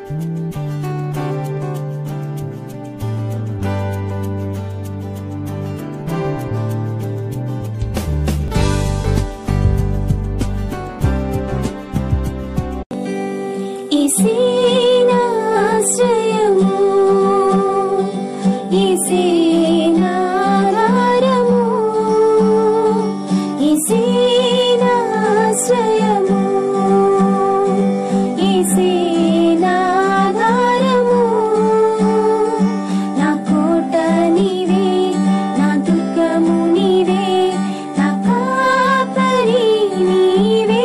ఈసేనాశ్రయము ఈసేనాధారము ఈసేనాశ్రయము ఈసేనాధారము నా కోట నీవే నా దుర్గము నీవే నా కాపరి నీవే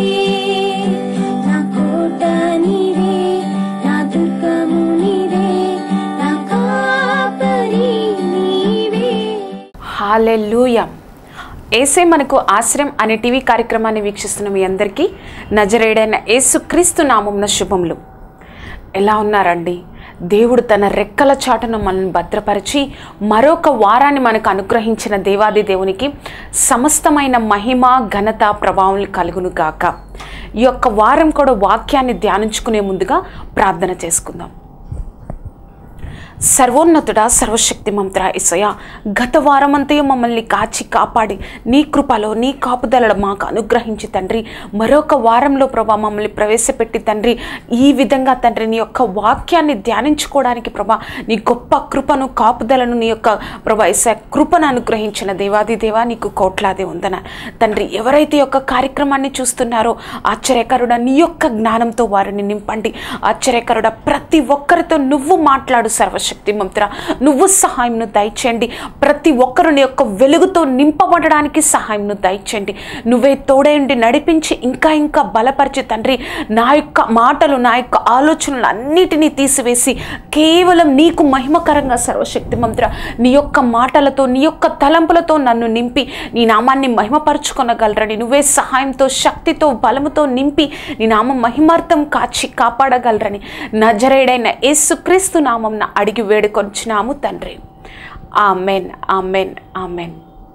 నా కోట నీవే నా దుర్గము నీవే నా కాపరి నీవే హాలెలూయ ఏసే మనకు ఆశ్రయం అనే టీవీ కార్యక్రమాన్ని వీక్షిస్తున్న మీ అందరికీ నజరేడైన యేసుక్రీస్తు నామంన శుభములు ఎలా ఉన్నారండి దేవుడు తన రెక్కల చాటును మనల్ని భద్రపరిచి మరొక వారాన్ని మనకు అనుగ్రహించిన దేవాది దేవునికి సమస్తమైన మహిమ ఘనత ప్రభావం కలుగును గాక ఈ యొక్క వారం కూడా వాక్యాన్ని ధ్యానించుకునే ముందుగా ప్రార్థన చేసుకుందాం సర్వోన్నతుడా సర్వశక్తిమంతుడా ఇసయ గత వారమంతయు మమ్మల్ని కాచి కాపాడి నీ కృపలో నీ కాపుదలలో మాకు అనుగ్రహించి తండ్రి మరొక వారంలో ప్రభా మమ్మల్ని ప్రవేశపెట్టి తండ్రి ఈ విధంగా తండ్రి నీ యొక్క వాక్యాన్ని ధ్యానించుకోవడానికి ప్రభా నీ గొప్ప కృపను కాపుదలను నీ యొక్క ప్రభా ఇస కృపను అనుగ్రహించిన దేవాది దేవా నీకు కోట్లాది ఉందన తండ్రి ఎవరైతే ఈ యొక్క కార్యక్రమాన్ని చూస్తున్నారో ఆశ్చర్యకరుడ నీ యొక్క జ్ఞానంతో వారిని నింపండి ఆశ్చర్యకరుడ ప్రతి ఒక్కరితో నువ్వు మాట్లాడు సర్వశక్తి మంత్ర నువ్వు సహాయంను దయచేయండి ప్రతి ఒక్కరు నీ యొక్క వెలుగుతో నింపబడడానికి సహాయంను దయచేయండి నువ్వే తోడేండి నడిపించి ఇంకా ఇంకా బలపరిచి తండ్రి నా యొక్క మాటలు నా యొక్క ఆలోచనలు అన్నిటినీ తీసివేసి కేవలం నీకు మహిమకరంగా సర్వశక్తి మంత్ర నీ యొక్క మాటలతో నీ యొక్క తలంపులతో నన్ను నింపి నీ నామాన్ని మహిమపరుచుకొనగలరని నువ్వే సహాయంతో శక్తితో బలముతో నింపి నీ నామం మహిమార్థం కాచి కాపాడగలరని నజరేడైన యేసుక్రీస్తు నామం అడిగి వేడుకొంచున్నాము తండ్రి ఆమెన్ ఆమెన్ ఆమెన్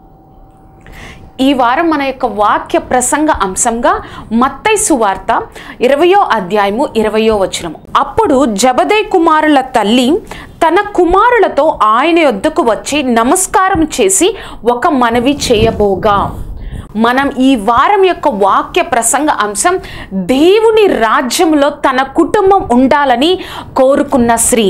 ఈ వారం మన యొక్క వాక్య ప్రసంగ అంశంగా మత్తై సువార్త ఇరవయో అధ్యాయము ఇరవయో వచనము అప్పుడు జబదే కుమారుల తల్లి తన కుమారులతో ఆయన యొద్దకు వచ్చి నమస్కారం చేసి ఒక మనవి చేయబోగా మనం ఈ వారం యొక్క వాక్య ప్రసంగ అంశం దేవుని రాజ్యంలో తన కుటుంబం ఉండాలని కోరుకున్న స్త్రీ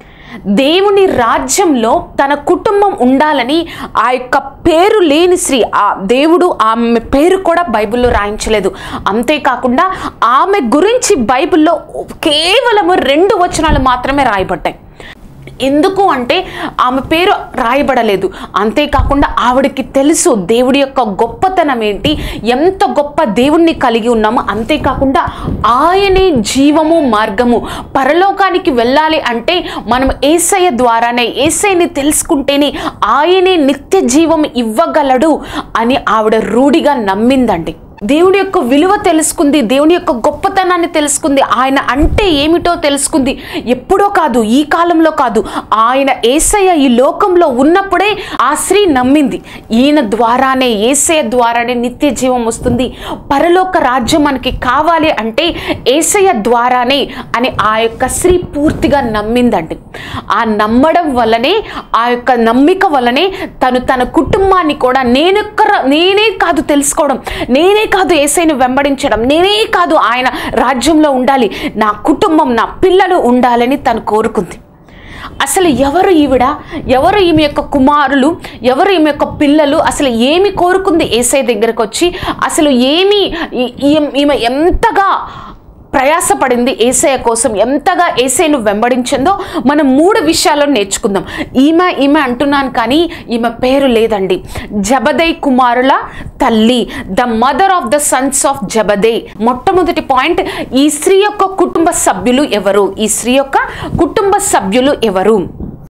దేవుని రాజ్యంలో తన కుటుంబం ఉండాలని ఆ యొక్క పేరు లేని స్త్రీ ఆ దేవుడు ఆమె పేరు కూడా బైబిల్లో రాయించలేదు అంతేకాకుండా ఆమె గురించి బైబిల్లో కేవలము రెండు వచనాలు మాత్రమే రాయబడ్డాయి ఎందుకు అంటే ఆమె పేరు రాయబడలేదు అంతేకాకుండా ఆవిడకి తెలుసు దేవుడి యొక్క గొప్పతనం ఏంటి ఎంత గొప్ప దేవుణ్ణి కలిగి ఉన్నామో అంతేకాకుండా ఆయనే జీవము మార్గము పరలోకానికి వెళ్ళాలి అంటే మనం ఏసయ్య ద్వారానే ఏసైని తెలుసుకుంటేనే ఆయనే నిత్య జీవం ఇవ్వగలడు అని ఆవిడ రూఢిగా నమ్మిందండి దేవుడి యొక్క విలువ తెలుసుకుంది దేవుని యొక్క గొప్పతనాన్ని తెలుసుకుంది ఆయన అంటే ఏమిటో తెలుసుకుంది ఎప్పుడో కాదు ఈ కాలంలో కాదు ఆయన ఏసయ్య ఈ లోకంలో ఉన్నప్పుడే ఆ స్త్రీ నమ్మింది ఈయన ద్వారానే ఏసయ్య ద్వారానే నిత్య జీవం వస్తుంది పరలోక రాజ్యం మనకి కావాలి అంటే ఏసయ్య ద్వారానే అని ఆ యొక్క స్త్రీ పూర్తిగా నమ్మిందండి ఆ నమ్మడం వల్లనే ఆ యొక్క నమ్మిక వల్లనే తను తన కుటుంబాన్ని కూడా నేనొక్క నేనే కాదు తెలుసుకోవడం నేనే కాదు ఏసైని వెంబడించడం నేనే కాదు ఆయన రాజ్యంలో ఉండాలి నా కుటుంబం నా పిల్లలు ఉండాలని తను కోరుకుంది అసలు ఎవరు ఈవిడ ఎవరు ఈమె యొక్క కుమారులు ఎవరు ఈమె యొక్క పిల్లలు అసలు ఏమి కోరుకుంది ఏసై దగ్గరకు వచ్చి అసలు ఏమి ఈ- ఈ- ఈమె ఎంతగా ప్రయాసపడింది ఏసయ్య కోసం ఎంతగా ఏసైను వెంబడించిందో మనం మూడు విషయాలను నేర్చుకుందాం ఈమె ఈమె అంటున్నాను కానీ ఈమె పేరు లేదండి జబదై కుమారుల తల్లి the mother of the sons of Zebedee మొట్టమొదటి పాయింట్ ఈ స్త్రీ యొక్క కుటుంబ సభ్యులు ఎవరు ఈ స్త్రీ యొక్క కుటుంబ సభ్యులు ఎవరు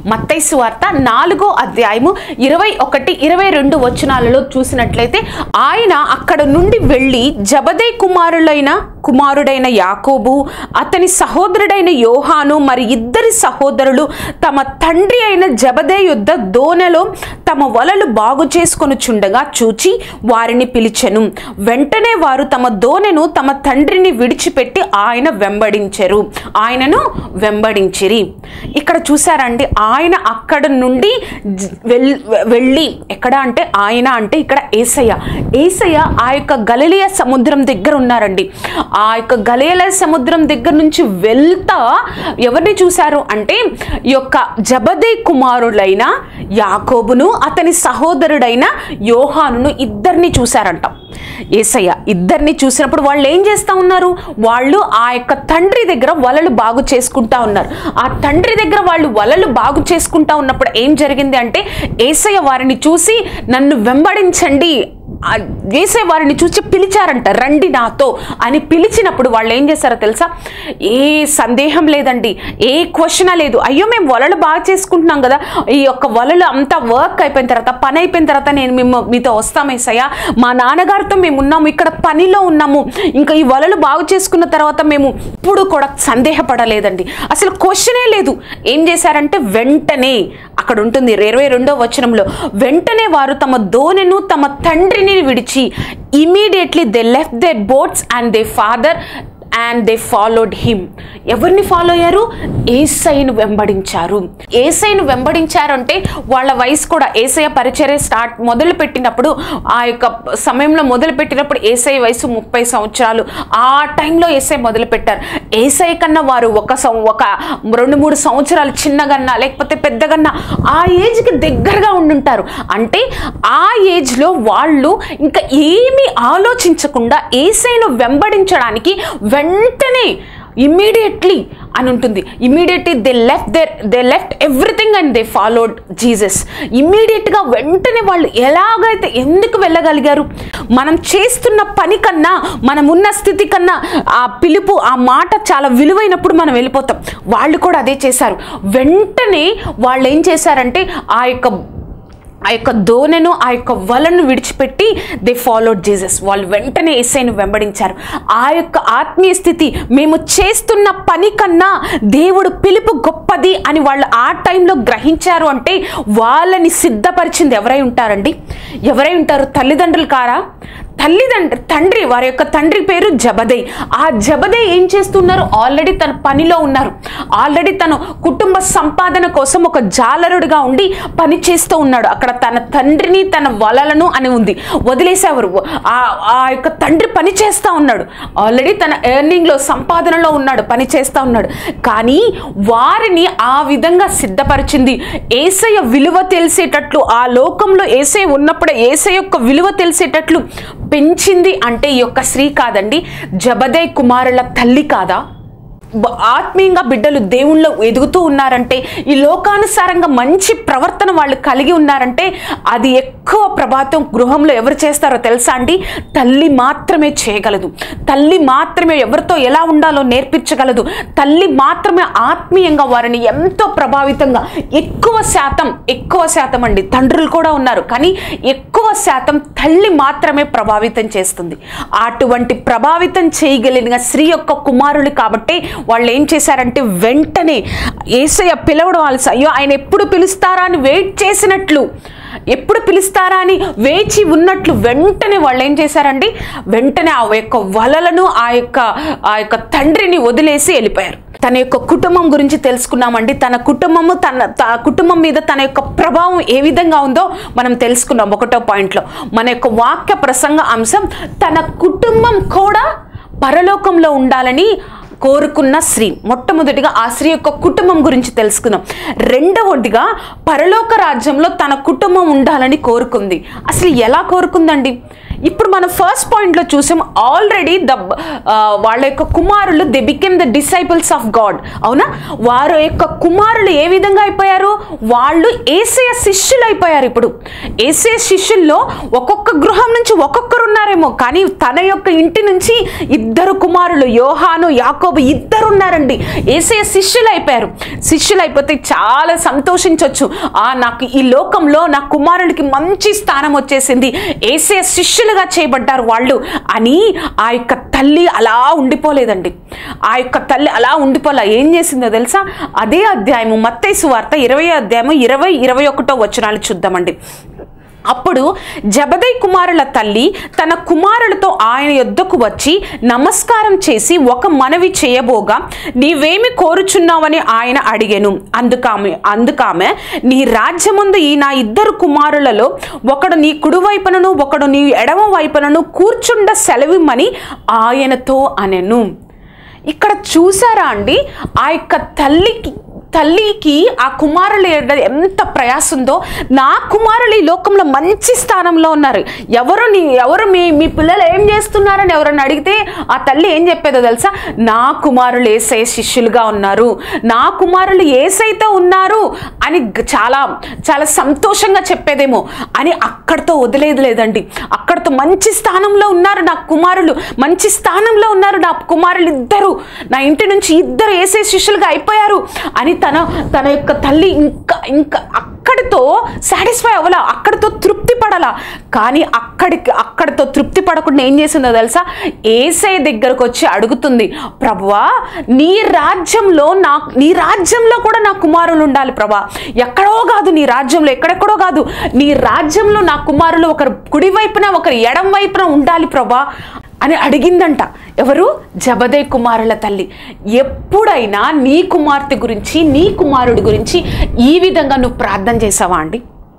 మత్తైసు వార్త నాలుగో అధ్యాయము ఇరవై ఒకటి ఇరవై రెండు వచనాలలో చూసినట్లయితే ఆయన అక్కడ నుండి వెళ్ళి జబదే కుమారులైన కుమారుడైన యాకోబు అతని సహోదరుడైన యోహాను మరి ఇద్దరి సహోదరులు తమ తండ్రి అయిన జబదే యుద్ధ దోనెలో తమ వలలు బాగు చేసుకొని చుండగా చూచి వారిని పిలిచెను వెంటనే వారు తమ దోనెను తమ తండ్రిని విడిచిపెట్టి ఆయన వెంబడించెరు ఆయనను వెంబడించిరి ఇక్కడ చూసారండి ఆయన అక్కడ నుండి జ- వెల్- వెళ్ళి ఎక్కడ అంటే ఆయన అంటే ఇక్కడ ఏసయ్య ఏసయ్య ఆ యొక్క గలిలియ సముద్రం దగ్గర ఉన్నారండి ఆ యొక్క గలిలియ సముద్రం దగ్గర నుంచి వెళ్తా ఎవరిని చూశారు అంటే ఈ యొక్క జబదే కుమారులైన యాకోబును అతని సహోదరుడైన యోహానును ఇద్దరిని చూశారంట ఏసయ్య ఇద్దరిని చూసినప్పుడు వాళ్ళు ఏం చేస్తా ఉన్నారు వాళ్ళు ఆ యొక్క తండ్రి దగ్గర వలలు బాగు చేసుకుంటా ఉన్నారు ఆ తండ్రి దగ్గర వాళ్ళు వలలు బాగు చేసుకుంటా ఉన్నప్పుడు ఏం జరిగింది అంటే ఏసయ్య వారిని చూసి నన్ను వెంబడించండి ఆ వేసే వారిని చూసి పిలిచారంట రండి నాతో అని పిలిచినప్పుడు వాళ్ళు ఏం చేశారో తెలుసా ఏ సందేహం లేదండి ఏ క్వశ్చన్ లేదు అయ్యో మేము వలలు బాగా చేసుకుంటున్నాం కదా ఈ యొక్క వలలు అంతా వర్క్ అయిపోయిన తర్వాత పని అయిపోయిన తర్వాత నేను మేము మీతో వస్తాం ఏసయ్య మా నాన్నగారితో మేము ఉన్నాము ఇక్కడ పనిలో ఉన్నాము ఇంకా ఈ వలలు బాగు చేసుకున్న తర్వాత మేము ఇప్పుడు కూడా సందేహపడలేదండి అసలు క్వశ్చనే లేదు ఏం చేశారంటే వెంటనే అక్కడ ఉంటుంది ఇరవై రెండో వచనంలో వెంటనే వారు తమ దోనెను తమ తండ్రిని విడిచి immediately they left the boats and the father and they followed him ఎవరిని ఫాలో అయ్యారు ఏసైను వెంబడించారు ఏసైను వెంబడించారు అంటే వాళ్ళ వయసు కూడా ఏసఐ పరిచర్య స్టార్ట్ మొదలు పెట్టినప్పుడు ఆ యొక్క సమయంలో మొదలు పెట్టినప్పుడు ఏసఐ వయసు ముప్పై సంవత్సరాలు ఆ టైంలో ఏసఐ మొదలు పెట్టారు ఏసఐ కన్నా వారు ఒక సం- ఒక రెండు మూడు సంవత్సరాలు చిన్నగన్నా లేకపోతే పెద్దగన్నా ఆ ఏజ్కి దగ్గరగా ఉండుంటారు అంటే ఆ ఏజ్లో వాళ్ళు ఇంకా ఏమీ ఆలోచించకుండా ఏసైను వెంబడించడానికి వెంటనే ఇమ్మీడియట్లీ అని ఉంటుంది immediately they left there they left everything and they followed Jesus ఇమ్మీడియట్గా వెంటనే వాళ్ళు ఎలాగైతే ఎందుకు వెళ్ళగలిగారు మనం చేస్తున్న పని కన్నా మనం ఉన్న స్థితి కన్నా ఆ పిలుపు ఆ మాట చాలా విలువైనప్పుడు మనం వెళ్ళిపోతాం వాళ్ళు కూడా అదే చేశారు వెంటనే వాళ్ళు ఏం చేశారంటే ఆ యొక్క ఆ యొక్క దోనెను ఆ యొక్క వలను విడిచిపెట్టి దే ఫాలోడ్ జీసస్ వాళ్ళు వెంటనే ఎస్ఐను వెంబడించారు ఆ యొక్క ఆత్మీయ స్థితి మేము చేస్తున్న పని కన్నా దేవుడు పిలుపు గొప్పది అని వాళ్ళు ఆ టైంలో గ్రహించారు అంటే వాళ్ళని సిద్ధపరిచింది ఎవరై ఉంటారండి ఎవరై ఉంటారు తల్లిదండ్రులు కారా తల్లిదండ్రి తండ్రి వారి యొక్క తండ్రి పేరు జబదై ఆ జబదై ఏం చేస్తున్నారు ఆల్రెడీ తన పనిలో ఉన్నారు ఆల్రెడీ తను కుటుంబ సంపాదన కోసం ఒక జాలరుడిగా ఉండి పని చేస్తూ ఉన్నాడు అక్కడ తన తండ్రిని తన వలలను అని ఉంది వదిలేసేవారు ఆ ఆ యొక్క తండ్రి పని చేస్తూ ఉన్నాడు ఆల్రెడీ తన ఎర్నింగ్లో సంపాదనలో ఉన్నాడు పని చేస్తూ ఉన్నాడు కానీ వారిని ఆ విధంగా సిద్ధపరిచింది ఏసయ విలువ తెలిసేటట్లు ఆ లోకంలో ఏసై ఉన్నప్పుడే ఏసై యొక్క విలువ తెలిసేటట్లు పెంచింది అంటే ఈ యొక్క స్త్రీ కాదండి జబదే కుమారుల తల్లి కాదా బ- ఆత్మీయంగా బిడ్డలు దేవుళ్ళో ఎదుగుతూ ఉన్నారంటే ఈ లోకానుసారంగా మంచి ప్రవర్తన వాళ్ళు కలిగి ఉన్నారంటే అది ఎక్కువ ప్రభాతం గృహంలో ఎవరు చేస్తారో తెలుసా అండి తల్లి మాత్రమే చేయగలదు తల్లి మాత్రమే ఎవరితో ఎలా ఉండాలో నేర్పించగలదు తల్లి మాత్రమే ఆత్మీయంగా వారిని ఎంతో ప్రభావితంగా ఎక్కువ శాతం ఎక్కువ శాతం అండి తండ్రులు కూడా ఉన్నారు కానీ ఎక్కువ శాతం తల్లి మాత్రమే ప్రభావితం చేస్తుంది అటువంటి ప్రభావితం చేయగలిగిన స్త్రీ యొక్క కుమారులు కాబట్టి వాళ్ళు ఏం చేశారంటే వెంటనే ఏసయ్య పిలవడం వాళ్ళు అయ్యో ఆయన ఎప్పుడు పిలుస్తారా అని వెయిట్ చేసినట్లు ఎప్పుడు పిలుస్తారా అని వేచి ఉన్నట్లు వెంటనే వాళ్ళు ఏం చేశారండి వెంటనే ఆ యొక్క వలలను ఆ యొక్క ఆ యొక్క తండ్రిని వదిలేసి వెళ్ళిపోయారు తన యొక్క కుటుంబం గురించి తెలుసుకున్నామండి తన కుటుంబము తన త- కుటుంబం మీద తన యొక్క ప్రభావం ఏ విధంగా ఉందో మనం తెలుసుకున్నాం ఒకటో పాయింట్లో మన యొక్క వాక్య ప్రసంగ అంశం తన కుటుంబం కూడా పరలోకంలో ఉండాలని కోరుకున్న స్త్రీ మొట్టమొదటిగా ఆ స్త్రీ యొక్క కుటుంబం గురించి తెలుసుకుందాం రెండవదిగా పరలోక రాజ్యంలో తన కుటుంబం ఉండాలని కోరుకుంది అసలు ఎలా కోరుకుందండి ఇప్పుడు మనం ఫస్ట్ పాయింట్లో చూసాం ఆల్రెడీ ద వాళ్ళ యొక్క కుమారులు they became the disciples of God అవునా వారి యొక్క కుమారులు ఏ విధంగా అయిపోయారు వాళ్ళు ఏసయ శిష్యులు అయిపోయారు ఇప్పుడు ఏసయ శిష్యుల్లో ఒక్కొక్క గృహం నుంచి ఒక్కొక్కరు ఉన్నారేమో కానీ తన యొక్క ఇంటి నుంచి ఇద్దరు కుమారులు యోహాను యాకోబు ఇద్దరు ఉన్నారండి ఏసయ శిష్యులు అయిపోయారు శిష్యులు అయిపోతే చాలా సంతోషించవచ్చు ఆ నాకు ఈ లోకంలో నా కుమారుడికి మంచి స్థానం వచ్చేసింది ఏసే శిష్యులుగా చేయబడ్డారు వాళ్ళు అని ఆ యొక్క తల్లి అలా ఉండిపోలేదండి ఆ యొక్క తల్లి అలా ఉండిపోలే ఏం చేసిందో తెలుసా అదే అధ్యాయము మత్తైసు వార్త ఇరవై అధ్యాయము ఇరవై ఇరవై ఒకటో వచనాలు చూద్దామండి అప్పుడు జబదై కుమారుల తల్లి తన కుమారులతో ఆయన యొద్దకు వచ్చి నమస్కారం చేసి ఒక మనవి చేయబోగా నీవేమి కోరుచున్నావని ఆయన అడిగెను అందుకామె అందుకామె నీ రాజ్యముందు ఈ నా ఇద్దరు కుమారులలో ఒకడు నీ కుడివైపునను ఒకడు నీ ఎడమ వైపునను కూర్చుండ సెలవిమ్మని ఆయనతో అనెను ఇక్కడ చూసారా అండి ఆ యొక్క తల్లికి తల్లికి ఆ కుమారులు ఎడ- ఎంత ప్రయాస ఉందో నా కుమారులు ఈ లోకంలో మంచి స్థానంలో ఉన్నారు ఎవరు నీ ఎవరు మీ మీ పిల్లలు ఏం చేస్తున్నారని ఎవరన్నా అడిగితే ఆ తల్లి ఏం చెప్పేదో తెలుసా నా కుమారులు ఏసై శిష్యులుగా ఉన్నారు నా కుమారులు ఏసైతో ఉన్నారు అని గ- చాలా చాలా సంతోషంగా చెప్పేదేమో అని అక్కడితో వదిలేదు లేదండి అక్కడితో మంచి స్థానంలో ఉన్నారు నా కుమారులు మంచి స్థానంలో ఉన్నారు నా కుమారులు ఇద్దరు నా ఇంటి నుంచి ఇద్దరు ఏసే శిష్యులుగా అయిపోయారు అని తన తన యొక్క తల్లి ఇంకా ఇంకా అక్కడితో సాటిస్ఫై అవ్వాల అక్కడితో తృప్తి పడాల కానీ అక్కడికి అక్కడితో తృప్తి పడకుండా ఏం చేసిందో తెలుసా ఏసై దగ్గరకు వచ్చి అడుగుతుంది ప్రభువా నీ రాజ్యంలో నా నీ రాజ్యంలో కూడా నా కుమారులు ఉండాలి ప్రభా ఎక్కడో కాదు నీ రాజ్యంలో ఎక్కడెక్కడో కాదు నీ రాజ్యంలో నా కుమారులు ఒకరు కుడి వైపున ఒకరు ఎడం వైపున ఉండాలి ప్రభా అని అడిగిందంట ఎవరు జబదే కుమారుల తల్లి ఎప్పుడైనా నీ కుమార్తె గురించి నీ కుమారుడి గురించి ఈ విధంగా నువ్వు ప్రార్థన చేసావా అండి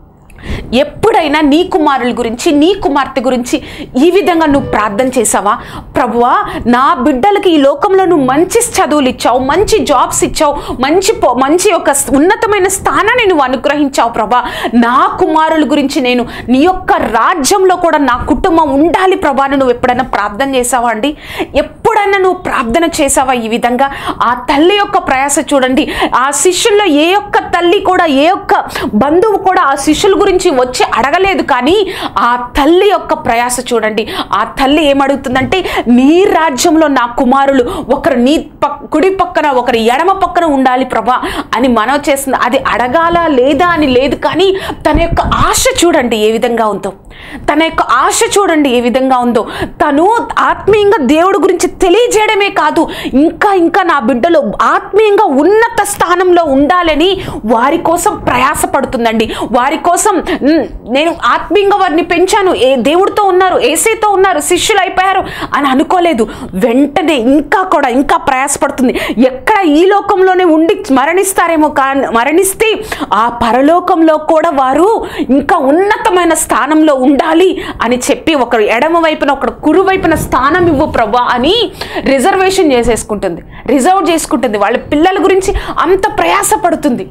ఎప్పుడైనా నీ కుమారుల గురించి నీ కుమార్తె గురించి ఈ విధంగా నువ్వు ప్రార్థన చేసావా ప్రభువా నా బిడ్డలకి ఈ లోకంలో నువ్వు మంచి చదువులు ఇచ్చావు మంచి జాబ్స్ ఇచ్చావు మంచి పో- మంచి ఒక ఉన్నతమైన స్థానాన్ని నువ్వు అనుగ్రహించావు ప్రభా నా కుమారుల గురించి నేను నీ యొక్క రాజ్యంలో కూడా నా కుటుంబం ఉండాలి ప్రభా అని నువ్వు ఎప్పుడైనా ప్రార్థన చేసావా అండి ఎప్పుడైనా నువ్వు ప్రార్థన చేసావా ఈ విధంగా ఆ తల్లి యొక్క ప్రయాస చూడండి ఆ శిష్యుల్లో ఏ ఒక్క తల్లి కూడా ఏ ఒక్క బంధువు కూడా ఆ శిష్యుల గురించి వచ్చి అడగలేదు కానీ ఆ తల్లి యొక్క ప్రయాస చూడండి ఆ తల్లి ఏమడుగుతుందంటే నీ రాజ్యంలో నా కుమారులు ఒకరు నీ పక్ కుడి పక్కన ఒకరు ఎడమ పక్కన ఉండాలి ప్రభా అని మనవ చేస్తుంది అది అడగాల లేదా అని లేదు కానీ తన యొక్క ఆశ చూడండి ఏ విధంగా ఉందో తన యొక్క ఆశ చూడండి ఏ విధంగా ఉందో తను ఆత్మీయంగా దేవుడి గురించి తెలియజేయడమే కాదు ఇంకా ఇంకా నా బిడ్డలు ఆత్మీయంగా ఉన్నత స్థానంలో ఉండాలని వారి కోసం ప్రయాసపడుతుందండి వారి కోసం "ఉమ్, నేను ఆత్మీయంగా వారిని పెంచాను ఏ దేవుడితో ఉన్నారు ఏసైతో ఉన్నారు శిష్యులు అయిపోయారు అని అనుకోలేదు వెంటనే ఇంకా కూడా ఇంకా ప్రయాసపడుతుంది ఎక్కడ ఈ లోకంలోనే ఉండి మరణిస్తారేమో కా మరణిస్తే ఆ పరలోకంలో కూడా వారు ఇంకా ఉన్నతమైన స్థానంలో ఉండాలి అని చెప్పి ఒకరు ఎడమ వైపున ఒకడు కురు వైపున స్థానం ఇవ్వు ప్రభా అని రిజర్వేషన్ చేసేసుకుంటుంది రిజర్వ్ చేసుకుంటుంది వాళ్ళ పిల్లల గురించి అంత ప్రయాసపడుతుంది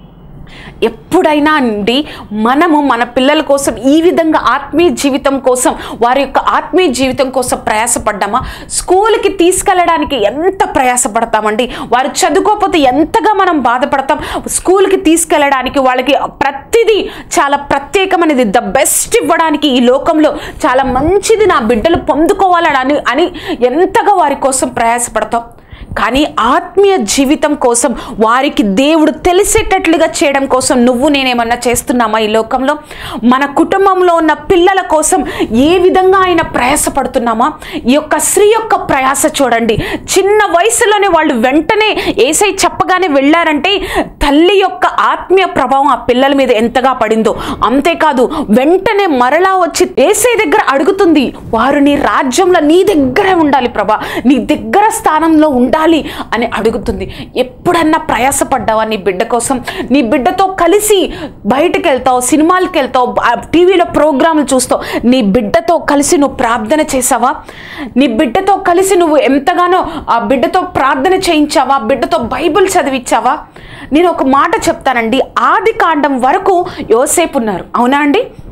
ఎప్పుడైనా అండి మనము మన పిల్లల కోసం ఈ విధంగా ఆత్మీయ జీవితం కోసం వారి యొక్క ఆత్మీయ జీవితం కోసం ప్రయాసపడ్డామా స్కూల్కి తీసుకెళ్ళడానికి ఎంత ప్రయాసపడతామండి వారు చదువుకోకపోతే ఎంతగా మనం బాధపడతాం స్కూల్కి తీసుకెళ్ళడానికి వాళ్ళకి ప్రతిదీ చాలా ప్రత్యేకమైనది ద బెస్ట్ ఇవ్వడానికి ఈ లోకంలో చాలా మంచిది నా బిడ్డలు పొందుకోవాలని అని ఎంతగా వారి కోసం ప్రయాసపడతాం కానీ ఆత్మీయ జీవితం కోసం వారికి దేవుడు తెలిసేటట్లుగా చేయడం కోసం నువ్వు నేనేమన్నా చేస్తున్నామా ఈ లోకంలో మన కుటుంబంలో ఉన్న పిల్లల కోసం ఏ విధంగా ఆయన ప్రయాసపడుతున్నామా ఈ యొక్క స్త్రీ యొక్క ప్రయాస చూడండి చిన్న వయసులోనే వాళ్ళు వెంటనే ఏసై చెప్పగానే వెళ్ళారంటే తల్లి యొక్క ఆత్మీయ ప్రభావం ఆ పిల్లల మీద ఎంతగా పడిందో అంతేకాదు వెంటనే మరలా వచ్చి ఏసై దగ్గర అడుగుతుంది వారు నీ రాజ్యంలో నీ దగ్గరే ఉండాలి ప్రభా నీ దగ్గర స్థానంలో ఉండాలి అని అడుగుతుంది ఎప్పుడన్నా ప్రయాసపడ్డావా నీ బిడ్డ కోసం నీ బిడ్డతో కలిసి బయటకు వెళ్తావు సినిమాలకు వెళ్తావు ఆ టీవీలో ప్రోగ్రాంలు చూస్తావు నీ బిడ్డతో కలిసి నువ్వు ప్రార్థన చేసావా నీ బిడ్డతో కలిసి నువ్వు ఎంతగానో ఆ బిడ్డతో ప్రార్థన చేయించావా బిడ్డతో బైబిల్ చదివించావా నేను ఒక మాట చెప్తానండి ఆది కాండం వరకు యోసేపు ఉన్నారు అవునా అండి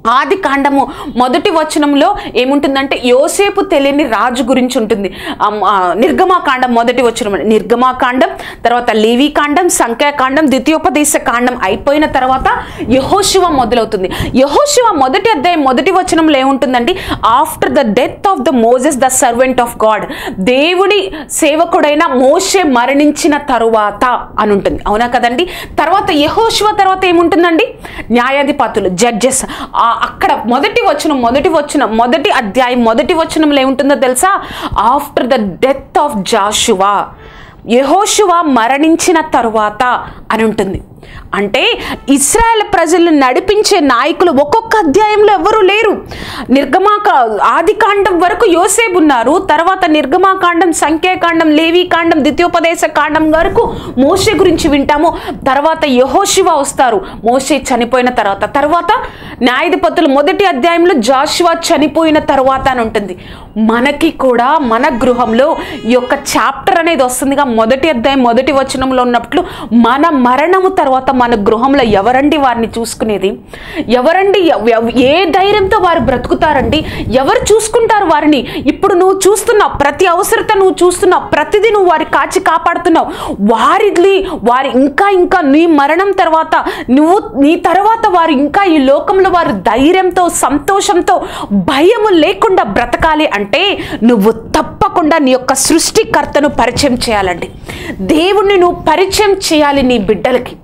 ఆది కాండము మొదటి వచనంలో ఏముంటుందంటే యోసేపు తెలియని రాజు గురించి ఉంటుంది అమ్, ఆ, నిర్గమాకాండం మొదటి వచనం నిర్గమాకాండం తర్వాత లేవి కాండం సంఖ్యాకాండం ద్వితీయోపదేశ కాండం అయిపోయిన తర్వాత యహోశివ మొదలవుతుంది యహోశివ మొదటి అధ్యాయం మొదటి వచనంలో ఏముంటుందండి after the death of the Moses the servant of God దేవుడి సేవకుడైన మోషే మరణించిన తరువాత అని ఉంటుంది అవునా కదండి తర్వాత యహోశివ తర్వాత ఏముంటుందండి న్యాయాధిపతులు జడ్జెస్ అక్కడ మొదటి వచనం మొదటి వచనం మొదటి అధ్యాయం మొదటి వచనంలో ఏముంటుందో తెలుసా after the death of Joshua యహోశువ మరణించిన తరువాత అని ఉంటుంది అంటే ఇస్రాయల్ ప్రజలను నడిపించే నాయకులు ఒక్కొక్క అధ్యాయంలో ఎవరు లేరు నిర్గమాక ఆది కాండం వరకు యోసేపు ఉన్నారు తర్వాత నిర్గమాకాండం సంఖ్యాకాండం లేవీకాండం ద్వితీయోపదేశ కాండం వరకు మోషే గురించి వింటాము తర్వాత యహోశివ వస్తారు మోషే చనిపోయిన తర్వాత తర్వాత న్యాయాధిపతులు మొదటి అధ్యాయంలో జాషువా చనిపోయిన తర్వాత అని ఉంటుంది మనకి కూడా మన గృహంలో ఈ యొక్క చాప్టర్ అనేది వస్తుందిగా మొదటి అధ్యాయం మొదటి వచనంలో ఉన్నట్లు మన మరణము తర్వాత మన గృహంలో ఎవరండి వారిని చూసుకునేది ఎవరండి ఎవ- ఎవ- ఏ ధైర్యంతో వారు బ్రతుకుతారండి ఎవరు చూసుకుంటారు వారిని ఇప్పుడు నువ్వు చూస్తున్నావు ప్రతి అవసరత నువ్వు చూస్తున్నావు ప్రతిదీ నువ్వు వారి కాచి కాపాడుతున్నావు వారిది వారి ఇంకా ఇంకా నీ మరణం తర్వాత నువ్వు నీ తర్వాత వారు ఇంకా ఈ లోకంలో వారు ధైర్యంతో సంతోషంతో భయము లేకుండా బ్రతకాలి అంటే నువ్వు తప్పకుండా నీ యొక్క సృష్టికర్తను పరిచయం చేయాలండి దేవుణ్ణి నువ్వు పరిచయం చేయాలి నీ బిడ్డలకి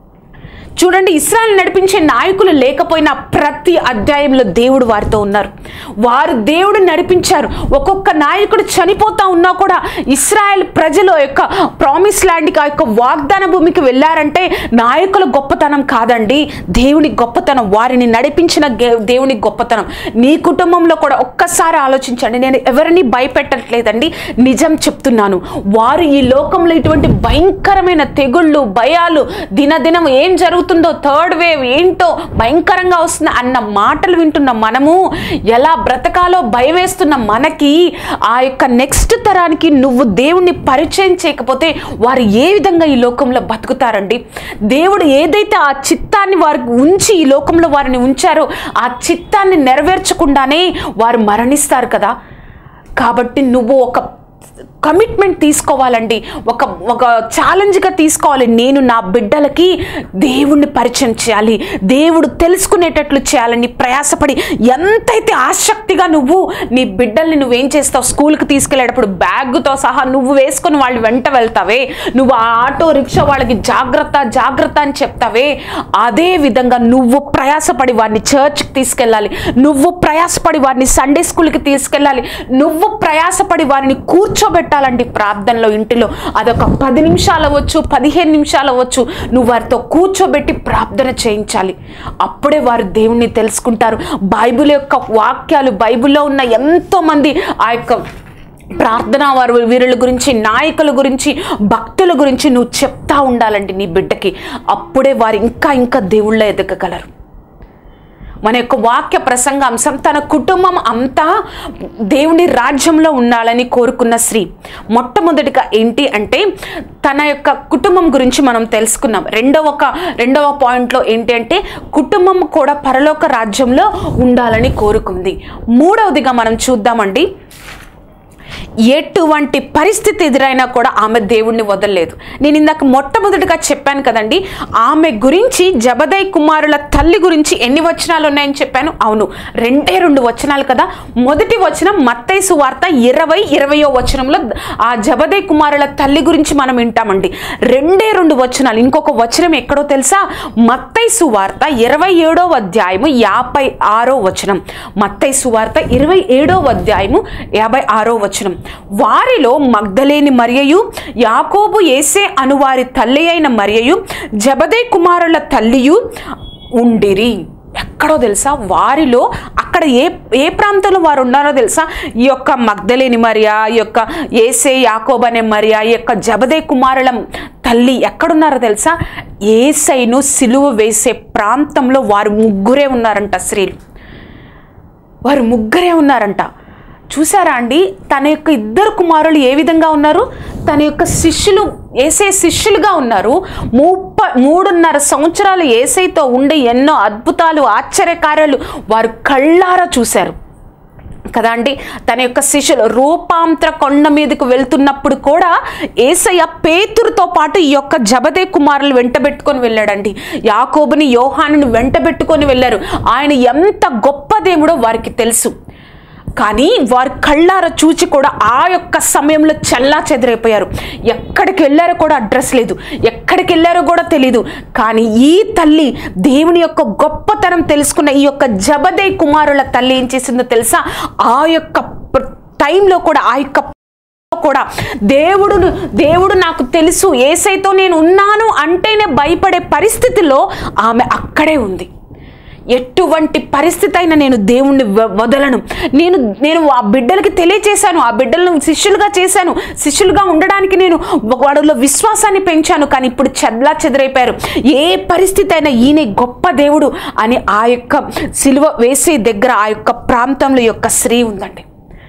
చూడండి ఇస్రాయల్ నడిపించే నాయకులు లేకపోయినా ప్రతి అధ్యాయంలో దేవుడు వారితో ఉన్నారు వారు దేవుడు నడిపించారు ఒక్కొక్క నాయకుడు చనిపోతా ఉన్నా కూడా ఇస్రాయల్ ప్రజలు ఆ యొక్క ప్రామిస్ ల్యాండ్కి ఆ యొక్క వాగ్దాన భూమికి వెళ్ళారంటే నాయకుల గొప్పతనం కాదండి దేవుని గొప్పతనం వారిని నడిపించిన గే- దేవుని గొప్పతనం నీ కుటుంబంలో కూడా ఒక్కసారి ఆలోచించండి నేను ఎవరిని భయపెట్టట్లేదండి నిజం చెప్తున్నాను వారు ఈ లోకంలో ఇటువంటి భయంకరమైన తెగుళ్ళు భయాలు దినదినం ఏం జరుగుతుందో థర్డ్ వేవ్ ఏంటో భయంకరంగా వస్తుంది అన్న మాటలు వింటున్న మనము ఎలా బ్రతకాలో భయం వేస్తున్న మనకి ఆ యొక్క నెక్స్ట్ తరానికి నువ్వు దేవుణ్ణి పరిచయం చేయకపోతే వారు ఏ విధంగా ఈ లోకంలో బతుకుతారండి దేవుడు ఏదైతే ఆ చిత్తాన్ని వారికి ఉంచి ఈ లోకంలో వారిని ఉంచారో ఆ చిత్తాన్ని నెరవేర్చకుండానే వారు మరణిస్తారు కదా కాబట్టి నువ్వు ఒక కమిట్మెంట్ తీసుకోవాలండి ఒక ఒక ఛాలెంజ్గా తీసుకోవాలి నేను నా బిడ్డలకి దేవుణ్ణి పరిచయం చేయాలి దేవుడు తెలుసుకునేటట్లు చేయాలని ప్రయాసపడి ఎంతైతే ఆసక్తిగా నువ్వు నీ బిడ్డల్ని నువ్వేం చేస్తావు స్కూల్కి తీసుకెళ్ళేటప్పుడు బ్యాగ్తో సహా నువ్వు వేసుకొని వాళ్ళు వెంట వెళ్తావే నువ్వు ఆ ఆటో రిక్షా వాళ్ళకి జాగ్రత్త జాగ్రత్త అని చెప్తావే అదే విధంగా నువ్వు ప్రయాసపడి వారిని చర్చ్కి తీసుకెళ్ళాలి నువ్వు ప్రయాసపడి వారిని సండే స్కూల్కి తీసుకెళ్ళాలి నువ్వు ప్రయాసపడి వారిని కూర్చోబెట్టాలండి ప్రార్థనలో ఇంటిలో అదొక పది నిమిషాలు అవ్వచ్చు పదిహేను నిమిషాలు అవ్వచ్చు నువ్వు వారితో కూర్చోబెట్టి ప్రార్థన చేయించాలి అప్పుడే వారు దేవుణ్ణి తెలుసుకుంటారు బైబిల్ యొక్క వాక్యాలు బైబిల్లో ఉన్న ఎంతో మంది ఆ యొక్క ప్రార్థనా వారు వీరుల గురించి నాయకుల గురించి భక్తుల గురించి నువ్వు చెప్తా ఉండాలండి నీ బిడ్డకి అప్పుడే వారు ఇంకా ఇంకా దేవుళ్ళ ఎదగగలరు మన యొక్క వాక్య ప్రసంగాంశం తన కుటుంబం అంతా దేవుని రాజ్యంలో ఉండాలని కోరుకున్న స్త్రీ మొట్టమొదటిగా ఏంటి అంటే తన యొక్క కుటుంబం గురించి మనం తెలుసుకున్నాం రెండవ ఒక రెండవ పాయింట్లో ఏంటి అంటే కుటుంబం కూడా పరలోక రాజ్యంలో ఉండాలని కోరుకుంది మూడవదిగా మనం చూద్దామండి ఎటువంటి పరిస్థితి ఎదురైనా కూడా ఆమె దేవుణ్ణి వదలలేదు నేను ఇందాక మొట్టమొదటిగా చెప్పాను కదండి ఆమె గురించి జబదయ్ కుమారుల తల్లి గురించి ఎన్ని వచనాలు ఉన్నాయని చెప్పాను అవును రెండే రెండు వచనాలు కదా మొదటి వచనం మత్తయి సువార్త ఇరవై ఇరవయో వచనంలో ఆ జబదయ్ కుమారుల తల్లి గురించి మనం వింటామండి రెండే రెండు వచనాలు ఇంకొక వచనం ఎక్కడో తెలుసా మత్తయి సువార్త ఇరవై ఏడో అధ్యాయము యాభై ఆరో వచనం మత్తయి సువార్త ఇరవై ఏడో అధ్యాయము యాభై ఆరో వచనం వారిలో మగ్ధలేని మరియయు యాకోబు ఏసే అను వారి తల్లి అయిన మరియయు జబదే కుమారుల తల్లియు ఉండిరి ఎక్కడో తెలుసా వారిలో అక్కడ ఏ ఏ ప్రాంతంలో వారు ఉన్నారో తెలుసా ఈ యొక్క మగ్ధలేని మరియా ఈ యొక్క ఏసే యాకోబ్ అనే మరియా ఈ యొక్క జబదే కుమారుల తల్లి ఎక్కడున్నారో తెలుసా ఏసైను సిలువ వేసే ప్రాంతంలో వారు ముగ్గురే ఉన్నారంట స్త్రీలు వారు ముగ్గురే ఉన్నారంట చూసారా అండి తన యొక్క ఇద్దరు కుమారులు ఏ విధంగా ఉన్నారు తన యొక్క శిష్యులు ఏసే శిష్యులుగా ఉన్నారు ముప్ప మూడున్నర సంవత్సరాలు ఏసైతో ఉండి ఎన్నో అద్భుతాలు ఆశ్చర్యకార్యాలు వారు కళ్ళారా చూశారు కదా అండి తన యొక్క శిష్యులు రూపాంతర కొండ మీదకు వెళ్తున్నప్పుడు కూడా ఏసయ్య పేతురుతో పాటు ఈ యొక్క జబదే కుమారులు వెంటబెట్టుకొని వెళ్ళాడండి యాకోబుని యోహానుని వెంటబెట్టుకొని వెళ్ళారు ఆయన ఎంత గొప్ప దేవుడో వారికి తెలుసు కానీ వారి కళ్ళార చూచి కూడా ఆ యొక్క సమయంలో చల్లా చెదిరైపోయారు ఎక్కడికి వెళ్ళారో కూడా అడ్రస్ లేదు ఎక్కడికి వెళ్ళారో కూడా తెలియదు కానీ ఈ తల్లి దేవుని యొక్క గొప్పతనం తెలుసుకున్న ఈ యొక్క జబదే కుమారుల తల్లి ఏం చేసిందో తెలుసా ఆ యొక్క ప్ర- టైంలో కూడా ఆ యొక్క కూడా దేవుడు దేవుడు నాకు తెలుసు ఏసైతో నేను ఉన్నాను అంటేనే భయపడే పరిస్థితిలో ఆమె అక్కడే ఉంది ఎటువంటి పరిస్థితి అయినా నేను దేవుణ్ణి వ- వదలను నేను నేను ఆ బిడ్డలకి తెలియచేశాను ఆ బిడ్డలను శిష్యులుగా చేశాను శిష్యులుగా ఉండడానికి నేను వాడిలో విశ్వాసాన్ని పెంచాను కానీ ఇప్పుడు చెదలా చెదరైపోయారు ఏ పరిస్థితి అయినా ఈయన గొప్ప దేవుడు అని ఆ యొక్క సిలువ వేసే దగ్గర ఆ యొక్క ప్రాంతంలో ఈ యొక్క స్త్రీ ఉందండి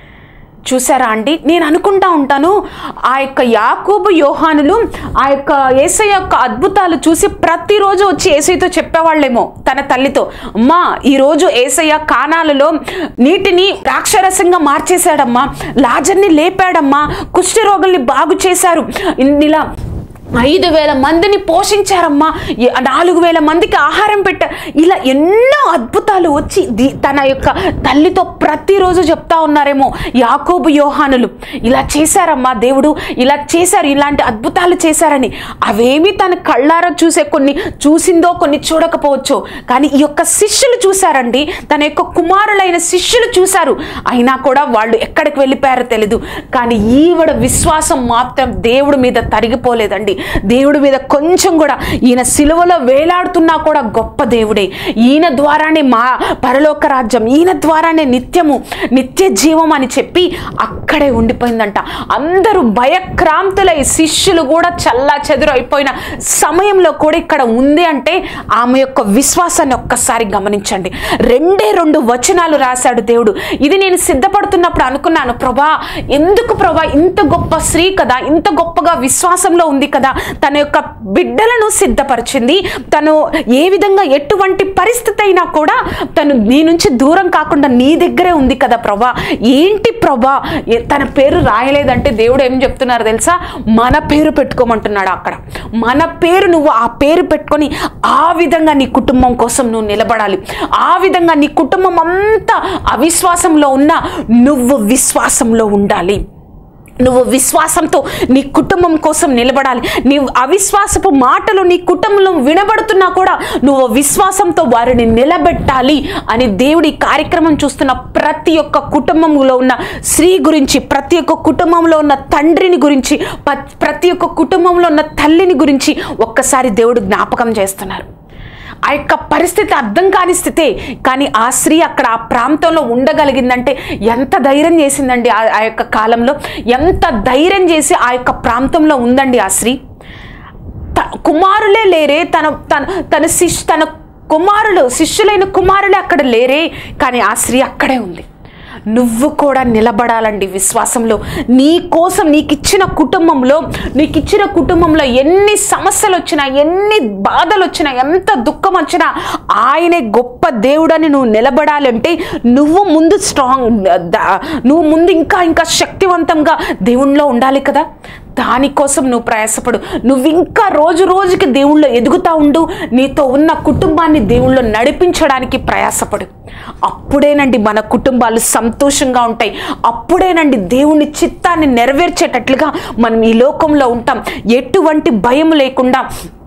చూసారా అండి నేను అనుకుంటా ఉంటాను ఆ యొక్క యాకూబు యోహానులు ఆ యొక్క ఏసై యొక్క అద్భుతాలు చూసి ప్రతిరోజు వచ్చి ఏసైతో చెప్పేవాళ్ళేమో తన తల్లితో అమ్మా ఈరోజు ఏసయ్య కానాలలో నీటిని ద్రాక్షరసంగా మార్చేశాడమ్మా లాజర్ని లేపాడమ్మా కుష్ఠరోగుల్ని బాగు చేశారు ఇలా ఐదు వేల మందిని పోషించారమ్మా ఎ- నాలుగు వేల మందికి ఆహారం పెట్టారు ఇలా ఎన్నో అద్భుతాలు వచ్చి ది- తన యొక్క తల్లితో ప్రతిరోజు చెప్తా ఉన్నారేమో యాకోబు యోహానులు ఇలా చేశారమ్మా దేవుడు ఇలా చేశారు ఇలాంటి అద్భుతాలు చేశారని అవేమి తన కళ్ళారా చూసే కొన్ని చూసిందో కొన్ని చూడకపోవచ్చు కానీ ఈ యొక్క శిష్యులు చూశారండి తన యొక్క కుమారులైన శిష్యులు చూశారు అయినా కూడా వాళ్ళు ఎక్కడికి వెళ్ళిపోయారో తెలీదు కానీ ఈవిడ విశ్వాసం మాత్రం దేవుడి మీద తరిగిపోలేదండి దేవుడి మీద కొంచెం కూడా ఈయన సిలువలో వేలాడుతున్నా కూడా గొప్ప దేవుడే ఈయన ద్వారానే మా పరలోక రాజ్యం ఈయన ద్వారానే నిత్యము నిత్య జీవం అని చెప్పి అక్కడే ఉండిపోయిందంట అందరూ భయక్రాంతులై శిష్యులు కూడా చల్లా చెదురు అయిపోయిన సమయంలో కూడా ఇక్కడ ఉంది అంటే ఆమె యొక్క విశ్వాసాన్ని ఒక్కసారి గమనించండి రెండే రెండు వచనాలు రాశాడు దేవుడు ఇది నేను సిద్ధపడుతున్నప్పుడు అనుకున్నాను ప్రభా ఎందుకు ప్రభా ఇంత గొప్ప స్త్రీ కదా ఇంత గొప్పగా విశ్వాసంలో ఉంది కదా తన యొక్క బిడ్డలను సిద్ధపరిచింది తను ఏ విధంగా ఎటువంటి పరిస్థితి అయినా కూడా తను నీ నుంచి దూరం కాకుండా నీ దగ్గరే ఉంది కదా ప్రభా ఏంటి ప్రభా ఏ- తన పేరు రాయలేదంటే దేవుడు ఏం చెప్తున్నారు తెలుసా మన పేరు పెట్టుకోమంటున్నాడు అక్కడ మన పేరు నువ్వు ఆ పేరు పెట్టుకొని ఆ విధంగా నీ కుటుంబం కోసం నువ్వు నిలబడాలి ఆ విధంగా నీ కుటుంబం అంతా అవిశ్వాసంలో ఉన్నా నువ్వు విశ్వాసంలో ఉండాలి నువ్వు విశ్వాసంతో నీ కుటుంబం కోసం నిలబడాలి నీ అవిశ్వాసపు మాటలు నీ కుటుంబంలో వినబడుతున్నా కూడా నువ్వు విశ్వాసంతో వారిని నిలబెట్టాలి అని దేవుడి కార్యక్రమం చూస్తున్న ప్రతి ఒక్క కుటుంబంలో ఉన్న స్త్రీ గురించి ప్రతి ఒక్క కుటుంబంలో ఉన్న తండ్రిని గురించి ప- ప్రతి ఒక్క కుటుంబంలో ఉన్న తల్లిని గురించి ఒక్కసారి దేవుడు జ్ఞాపకం చేస్తున్నారు ఆ యొక్క పరిస్థితి అర్థం కాని స్థితే కానీ ఆ స్త్రీ అక్కడ ఆ ప్రాంతంలో ఉండగలిగిందంటే ఎంత ధైర్యం చేసిందండి ఆ ఆ యొక్క కాలంలో ఎంత ధైర్యం చేసి ఆ యొక్క ప్రాంతంలో ఉందండి ఆ స్త్రీ త- కుమారులే లేరే తన తన తన శిష్ తన కుమారులు శిష్యులైన కుమారులే అక్కడ లేరే కానీ ఆ స్త్రీ అక్కడే ఉంది నువ్వు కూడా నిలబడాలండి విశ్వాసంలో నీ కోసం నీకు ఇచ్చిన కుటుంబంలో నీకు ఇచ్చిన కుటుంబంలో ఎన్ని సమస్యలు వచ్చినా ఎన్ని బాధలు వచ్చినా ఎంత దుఃఖం వచ్చినా ఆయనే గొప్ప దేవుడని నువ్వు నిలబడాలంటే నువ్వు ముందు స్ట్రాంగ్ ద- నువ్వు ముందు ఇంకా ఇంకా శక్తివంతంగా దేవుణ్ణిలో ఉండాలి కదా దానికోసం నువ్వు ప్రయాసపడు నువ్వు ఇంకా రోజు రోజుకి దేవుళ్ళో ఎదుగుతా ఉండు నీతో ఉన్న కుటుంబాన్ని దేవుళ్ళో నడిపించడానికి ప్రయాసపడు అప్పుడేనండి మన కుటుంబాలు సంతోషంగా ఉంటాయి అప్పుడేనండి దేవుని చిత్తాన్ని నెరవేర్చేటట్లుగా మనం ఈ లోకంలో ఉంటాం ఎటువంటి భయం లేకుండా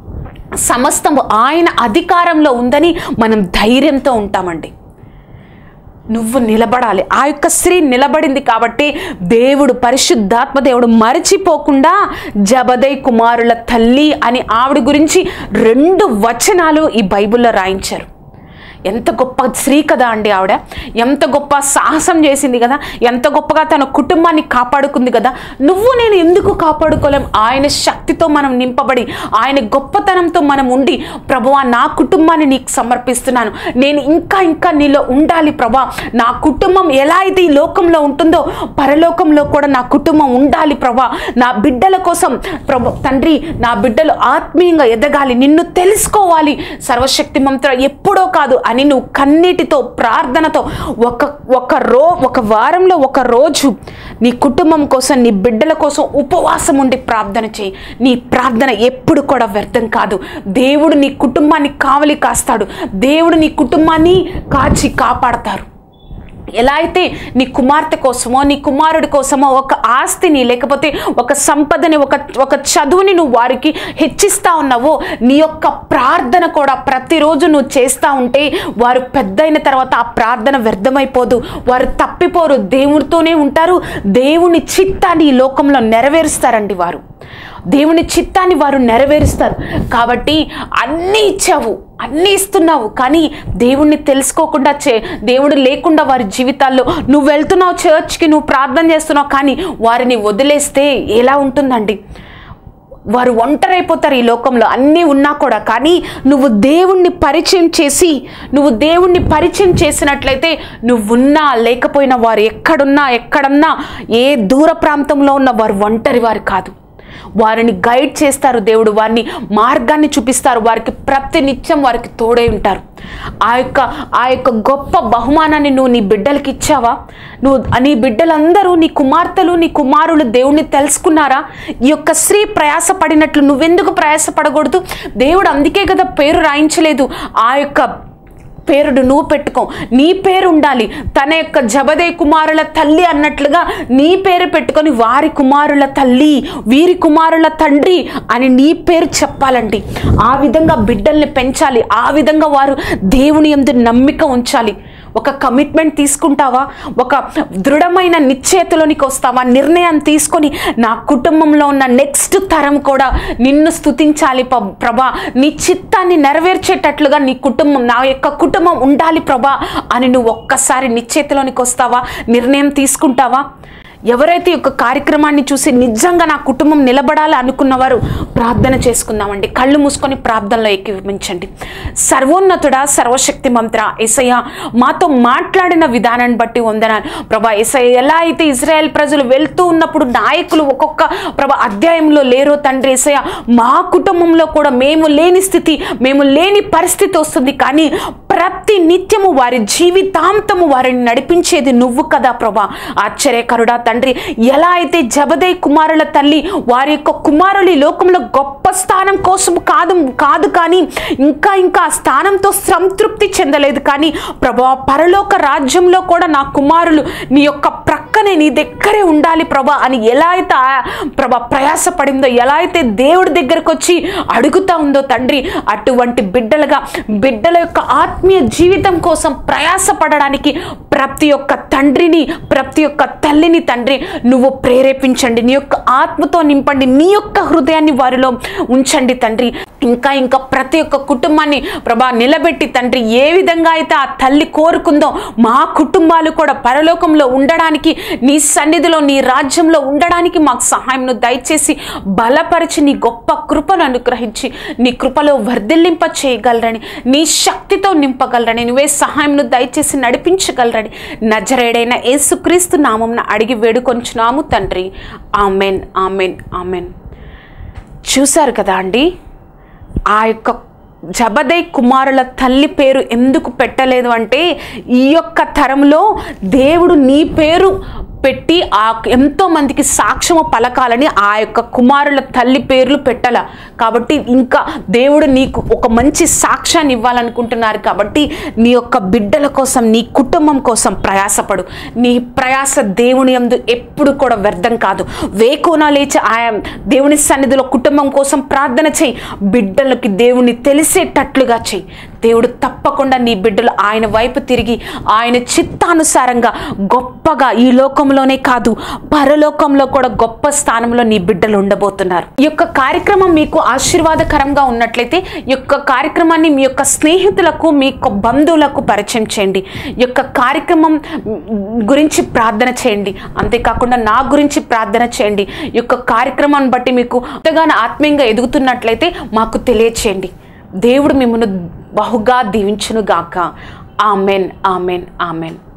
సమస్తము ఆయన అధికారంలో ఉందని మనం ధైర్యంతో ఉంటామండి నువ్వు నిలబడాలి ఆ యొక్క స్త్రీ నిలబడింది కాబట్టి దేవుడు పరిశుద్ధాత్మ దేవుడు మరచిపోకుండా జబదై కుమారుల తల్లి అని ఆవిడ గురించి రెండు వచనాలు ఈ బైబిల్లో రాయించారు ఎంత గొప్ప స్త్రీ కదా అండి ఆవిడ ఎంత గొప్ప సాహసం చేసింది కదా ఎంత గొప్పగా తన కుటుంబాన్ని కాపాడుకుంది కదా నువ్వు నేను ఎందుకు కాపాడుకోలేం ఆయన శక్తితో మనం నింపబడి ఆయన గొప్పతనంతో మనం ఉండి ప్రభువా నా కుటుంబాన్ని నీకు సమర్పిస్తున్నాను నేను ఇంకా ఇంకా నీలో ఉండాలి ప్రభా నా కుటుంబం ఎలా అయితే ఈ లోకంలో ఉంటుందో పరలోకంలో కూడా నా కుటుంబం ఉండాలి ప్రభా నా బిడ్డల కోసం ప్రభు తండ్రి నా బిడ్డలు ఆత్మీయంగా ఎదగాలి నిన్ను తెలుసుకోవాలి సర్వశక్తి మంత్ర ఎప్పుడో కాదు అని నువ్వు కన్నీటితో ప్రార్థనతో ఒక ఒక రో ఒక వారంలో ఒక రోజు నీ కుటుంబం కోసం నీ బిడ్డల కోసం ఉపవాసం ఉండి ప్రార్థన చేయి నీ ప్రార్థన ఎప్పుడు కూడా వ్యర్థం కాదు దేవుడు నీ కుటుంబాన్ని కావలి కాస్తాడు దేవుడు నీ కుటుంబాన్ని కాచి కాపాడతారు ఎలా అయితే నీ కుమార్తె కోసమో నీ కుమారుడి కోసమో ఒక ఆస్తిని లేకపోతే ఒక సంపదని ఒక ఒక చదువుని నువ్వు వారికి హెచ్చిస్తా ఉన్నావో నీ యొక్క ప్రార్థన కూడా ప్రతిరోజు నువ్వు చేస్తూ ఉంటే వారు పెద్దయిన తర్వాత ఆ ప్రార్థన వ్యర్థమైపోదు వారు తప్పిపోరు దేవునితోనే ఉంటారు దేవుని చిత్తాన్ని ఈ లోకంలో నెరవేరుస్తారండి వారు దేవుని చిత్తాన్ని వారు నెరవేరుస్తారు కాబట్టి అన్నీ ఇచ్చావు అన్నీ ఇస్తున్నావు కానీ దేవుణ్ణి తెలుసుకోకుండా చే దేవుడు లేకుండా వారి జీవితాల్లో నువ్వు వెళ్తున్నావు చర్చ్కి నువ్వు ప్రార్థన చేస్తున్నావు కానీ వారిని వదిలేస్తే ఎలా ఉంటుందండి వారు ఒంటరైపోతారు ఈ లోకంలో అన్నీ ఉన్నా కూడా కానీ నువ్వు దేవుణ్ణి పరిచయం చేసి నువ్వు దేవుణ్ణి పరిచయం చేసినట్లయితే నువ్వున్నా లేకపోయినా వారు ఎక్కడున్నా ఎక్కడన్నా ఏ దూర ప్రాంతంలో ఉన్న వారు ఒంటరి వారు కాదు వారిని గైడ్ చేస్తారు దేవుడు వారిని మార్గాన్ని చూపిస్తారు వారికి ప్రతి నిత్యం వారికి తోడై ఉంటారు ఆ యొక్క ఆ యొక్క గొప్ప బహుమానాన్ని నువ్వు నీ బిడ్డలకి ఇచ్చావా నువ్వు నీ బిడ్డలందరూ నీ కుమార్తెలు నీ కుమారులు దేవుణ్ణి తెలుసుకున్నారా ఈ యొక్క స్త్రీ ప్రయాసపడినట్లు నువ్వెందుకు ప్రయాసపడకూడదు దేవుడు అందుకే కదా పేరు రాయించలేదు ఆ యొక్క పేరుడు నువ్వు పెట్టుకో నీ పేరు ఉండాలి తన యొక్క జబదే కుమారుల తల్లి అన్నట్లుగా నీ పేరు పెట్టుకొని వారి కుమారుల తల్లి వీరి కుమారుల తండ్రి అని నీ పేరు చెప్పాలండి ఆ విధంగా బిడ్డల్ని పెంచాలి ఆ విధంగా వారు దేవుని ఎందు నమ్మిక ఉంచాలి ఒక కమిట్మెంట్ తీసుకుంటావా ఒక దృఢమైన నిశ్చయతలోనికి వస్తావా నిర్ణయం తీసుకొని నా కుటుంబంలో ఉన్న నెక్స్ట్ తరం కూడా నిన్ను స్తుతించాలి ప- ప్రభా నీ చిత్తాన్ని నెరవేర్చేటట్లుగా నీ కుటుంబం నా యొక్క కుటుంబం ఉండాలి ప్రభా అని నువ్వు ఒక్కసారి నిశ్చయతలోనికి వస్తావా నిర్ణయం తీసుకుంటావా ఎవరైతే ఈ యొక్క కార్యక్రమాన్ని చూసి నిజంగా నా కుటుంబం నిలబడాలి అనుకున్నవారు ప్రార్థన చేసుకుందామండి కళ్ళు మూసుకొని ప్రార్థనలో ఎక్కివించండి సర్వోన్నతుడా సర్వశక్తి మంత్ర ఎసయ్య మాతో మాట్లాడిన విధానాన్ని బట్టి వందనాలు ప్రభా ఎసయ్య ఎలా అయితే ఇజ్రాయెల్ ప్రజలు వెళ్తూ ఉన్నప్పుడు నాయకులు ఒక్కొక్క ప్రభా అధ్యాయంలో లేరో తండ్రి ఎసయ్య మా కుటుంబంలో కూడా మేము లేని స్థితి మేము లేని పరిస్థితి వస్తుంది కానీ ప్రతి నిత్యము వారి జీవితాంతము వారిని నడిపించేది నువ్వు కదా ప్రభా ఆశ్చర్యకరుడా తండ్రి ఎలా అయితే జబదే కుమారుల తల్లి వారి యొక్క కుమారులు ఈ లోకంలో గొప్ప స్థానం కోసం కాదు కాదు కానీ ఇంకా ఇంకా ఆ స్థానంతో సంతృప్తి చెందలేదు కానీ ప్రభా పరలోక రాజ్యంలో కూడా నా కుమారులు నీ యొక్క ప్రక్కనే నీ దగ్గరే ఉండాలి ప్రభా అని ఎలా అయితే ఆ ప్రభా ప్రయాసపడిందో ఎలా అయితే దేవుడి దగ్గరకు వచ్చి అడుగుతా ఉందో తండ్రి అటువంటి బిడ్డలుగా బిడ్డల యొక్క ఆత్మీయ జీవితం కోసం ప్రయాసపడడానికి ప్రతి ఒక్క తండ్రిని ప్రతి ఒక్క తల్లిని తండ్రి నువ్వు ప్రేరేపించండి నీ యొక్క ఆత్మతో నింపండి నీ యొక్క హృదయాన్ని వారిలో ఉంచండి తండ్రి ఇంకా ఇంకా ప్రతి ఒక్క కుటుంబాన్ని ప్రభా నిలబెట్టి తండ్రి ఏ విధంగా అయితే ఆ తల్లి కోరుకుందో మా కుటుంబాలు కూడా పరలోకంలో ఉండడానికి నీ సన్నిధిలో నీ రాజ్యంలో ఉండడానికి మాకు సహాయంను దయచేసి బలపరిచి నీ గొప్ప కృపను అనుగ్రహించి నీ కృపలో వర్ధిల్లింప చేయగలరని నీ శక్తితో నింపగలరని నువ్వే సహాయంను దయచేసి నడిపించగలరని నజరేడైన యేసుక్రీస్తు నామంన అడిగి వేడుకొంచున్నాము తండ్రి ఆమెన్ ఆమెన్ ఆమెన్ చూశారు కదా అండి ఆ యొక్క జబదై కుమారుల తల్లి పేరు ఎందుకు పెట్టలేదు అంటే ఈ యొక్క తరంలో దేవుడు నీ పేరు పెట్టి ఆ ఎంతో మందికి సాక్ష్యము పలకాలని ఆ యొక్క కుమారుల తల్లి పేర్లు పెట్టాల కాబట్టి ఇంకా దేవుడు నీకు ఒక మంచి సాక్ష్యాన్ని ఇవ్వాలనుకుంటున్నారు కాబట్టి నీ యొక్క బిడ్డల కోసం నీ కుటుంబం కోసం ప్రయాసపడు నీ ప్రయాస దేవుని యందు ఎప్పుడు కూడా వ్యర్థం కాదు వేకోనా లేచి ఆయా దేవుని సన్నిధిలో కుటుంబం కోసం ప్రార్థన చేయి బిడ్డలకి దేవుని తెలిసేటట్లుగా చేయి దేవుడు తప్పకుండా నీ బిడ్డలు ఆయన వైపు తిరిగి ఆయన చిత్తానుసారంగా గొప్పగా ఈ లోకంలోనే కాదు పరలోకంలో కూడా గొప్ప స్థానంలో నీ బిడ్డలు ఉండబోతున్నారు ఈ యొక్క కార్యక్రమం మీకు ఆశీర్వాదకరంగా ఉన్నట్లయితే ఈ యొక్క కార్యక్రమాన్ని మీ యొక్క స్నేహితులకు మీ యొక్క బంధువులకు పరిచయం చేయండి ఈ యొక్క కార్యక్రమం గురించి ప్రార్థన చేయండి అంతేకాకుండా నా గురించి ప్రార్థన చేయండి ఈ యొక్క కార్యక్రమాన్ని బట్టి మీకు ఎంతగానో ఆత్మీయంగా ఎదుగుతున్నట్లయితే మాకు తెలియచేయండి దేవుడు మిమ్మల్ని బహుగా దీవించును గాక ఆమెన్ ఆమెన్ ఆమెన్